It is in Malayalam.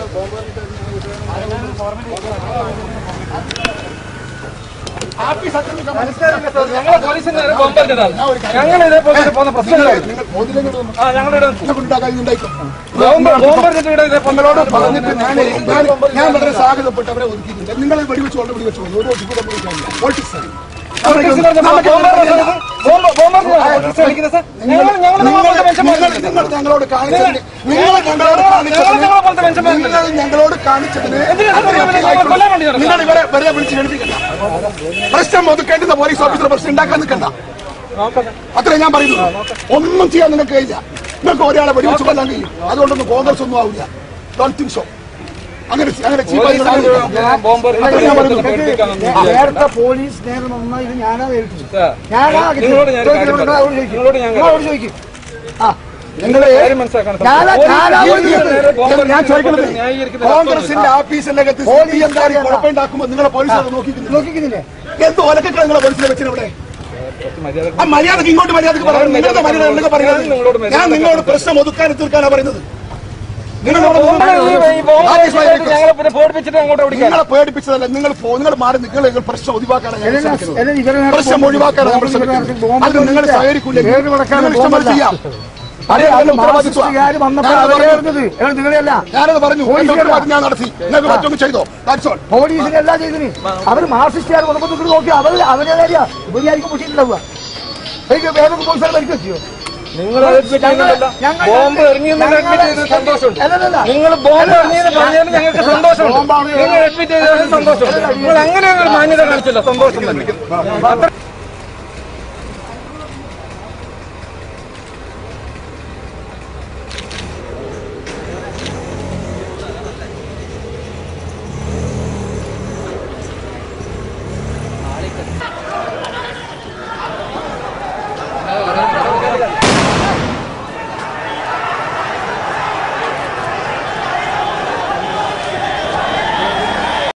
ഞങ്ങളെ പോലീസിന് നേരെ ബോംബെറിഞ്ഞതാണ് ഞങ്ങൾ ഇതേപോലെ പോകുന്ന പ്രശ്നങ്ങളായിരുന്നു നിങ്ങൾ മോദിനെങ്കിലും ഒന്ന് ആ ഞങ്ങളുടെ എന്നെ കൊണ്ടുണ്ടാക്കാൻ ഉണ്ടായിക്കോ ബോംബ് ബോംബെറിഞ്ഞിട്ട് ഇവിടെ ഇതേപോലെ നിങ്ങളോട് പറഞ്ഞിട്ട് ഞാൻ ഞാൻ- ഞാൻ വളരെ സ്വാഗതപ്പെട്ട് അവരെ ഒതുക്കിയിട്ടുണ്ട് നിങ്ങൾ വെടിവെച്ച് കൊണ്ട് വെടിവെച്ചു കൊണ്ട് ഒരു ഒതുക്കി സംഭവിക്കാനില്ല പോളിറ്റിക്സ് ആണ് നിങ്ങൾ നിങ്ങൾ ഞങ്ങളോട് കാണിച്ചതിന് നിങ്ങൾ ഞങ്ങളോട് കാണിച്ചതിന് നിങ്ങൾ ഞങ്ങളോട് കാണിച്ചതിന് നിങ്ങൾ ഇവരെ വരെ വിളിച്ച് കേൾപ്പിക്കണ്ട പ്രശ്നം ഒതുക്കേണ്ടുന്ന പോലീസ് ഓഫീസർ പ്രശ്നം ഉണ്ടാക്കാൻ നിൽക്കണ്ട അത്രേ ഞാൻ പറയുന്നു ഒന്നും ചെയ്യാൻ നിങ്ങൾക്ക് കഴിയില്ല നിങ്ങൾക്ക് ഒരാളെ വെടിവെച്ച് കൊല്ലാൻ കഴിയും അതുകൊണ്ടൊന്നും കോൺഗ്രസ് ഒന്നും ആവില്ല ഡോണ്ട് തിങ്ക് സോ അങ്ങനെ അങ്ങനെ ചീപ്പായി നേരത്തെ പോലീസ് നേരെ നന്നായി ഇത് ഞാനാ നേരിട്ടത് ഞാനാ നിങ്ങളോട് ഞാൻ ഒരു കാര്യം പറയാം. നിങ്ങളോട് ഞാൻ നിങ്ങളോട് ചോദിക്കും ആ നിങ്ങള് കാര്യം മനസ്സിലാക്കണം ഞാനാ ഞാനാ ഞാൻ- ഞാൻ ചോദിക്കുന്നത് ന്യായീകരിക്കുന്ന കോൺഗ്രസിന്റെ ആഫീസിനകത്ത് സി എം കാരി കുഴപ്പമുണ്ടാക്കുമ്പോൾ നിങ്ങളെ പോലീസ് അത് നോക്കിക്കുന്നില്ല നോക്കിക്കുന്നില്ലേ എന്ത് ഒലക്കൊക്കെ നിങ്ങളെ പോലീസിനെ വെച്ചിട്ട് ഇവിടെ ആ മര്യാദക്ക് ഇങ്ങോട്ട് മര്യാദക്ക് പറയാം നിങ്ങളുടെ മര്യാദ എന്നൊക്കെ പറയുന്നത് ഞാൻ നിങ്ങളോട് പ്രശ്നം ഒതുക്കാൻ തീർക്കാനാ പറയുന്നത് നിങ്ങളോട് ആഫീസുമായി ഞങ്ങളെ പിന്നെ പേടിപ്പിച്ചിട്ട് അങ്ങോട്ട് ഓടിക്കാൻ നിങ്ങളെ പേടിപ്പിച്ചതല്ല നിങ്ങൾ പോ- നിങ്ങൾ മാറി നിങ്ങൾ നിങ്ങൾ പ്രശ്നം ഒഴിവാക്കാനാണ് ഞാൻ ശ്രമിക്കുന്നത്. എല്ലാം ഇവരെ നേരെ പ്രശ്നം ബോംബ് ഒഴിവാക്കാനാണ് നമ്മൾ ഇവരെ നേരെ ശ്രമിക്കുന്നത് ബോംബ് അത് നിങ്ങൾ ഇല്ല. സഹകരിക്കൂലേ ഏത് നടക്കാനും നിങ്ങൾ ഇഷ്ടം പോലെ ബോംബല്ല. ചെയ്യാം അതെ അത് ഉത്തരവാദിത്വം. മാർക്സിസ്റ്റുകാർ വന്നപ്പോൾ ഞാനത് അവരെ പറഞ്ഞു. എറിഞ്ഞത് ഏത് നിങ്ങളെയല്ല ഞാനത് പറഞ്ഞു പോലീസ് എന്റെ ഉത്തരവാദിത്വം ഞാൻ നടത്തി നിങ്ങൾക്ക് പറ്റുമെങ്കിൽ ചെയ്തോ ദാറ്റ്സ് ഓൾ പോലീസിനല്ല ചെയ്തിന് അവര് മാർക്സിസ്റ്റുകാർ വന്നപ്പോൾ നിങ്ങൾ നോക്കി അവർ അവരെ നേരിയ ഇവരായിരിക്കും പൊട്ടിയിട്ടുണ്ടാവുക എനിക്ക് വേറെ പോലീസുകാർ പരിക്ക് വെച്ചിയോ നിങ്ങൾ അഡ്മിറ്റ് ചെയ്യുന്നുണ്ടല്ലോ ഞങ്ങൾ- ബോംബ് എറിഞ്ഞെന്ന് അഡ്മിറ്റ് ചെയ്ത് സന്തോഷമുണ്ട് അല്ലല്ല നിങ്ങൾ ബോംബ് എറിഞ്ഞെന്ന് പറഞ്ഞാൽ ഞങ്ങൾക്ക് സന്തോഷമുണ്ട് ബോംബാണ് നിങ്ങൾ അഡ്മിറ്റ് ചെയ്തതിന് സന്തോഷമുണ്ട് നിങ്ങൾ അങ്ങനെ ഒരു മാന്യത കാണിച്ചല്ലോ സന്തോഷം തന്നെ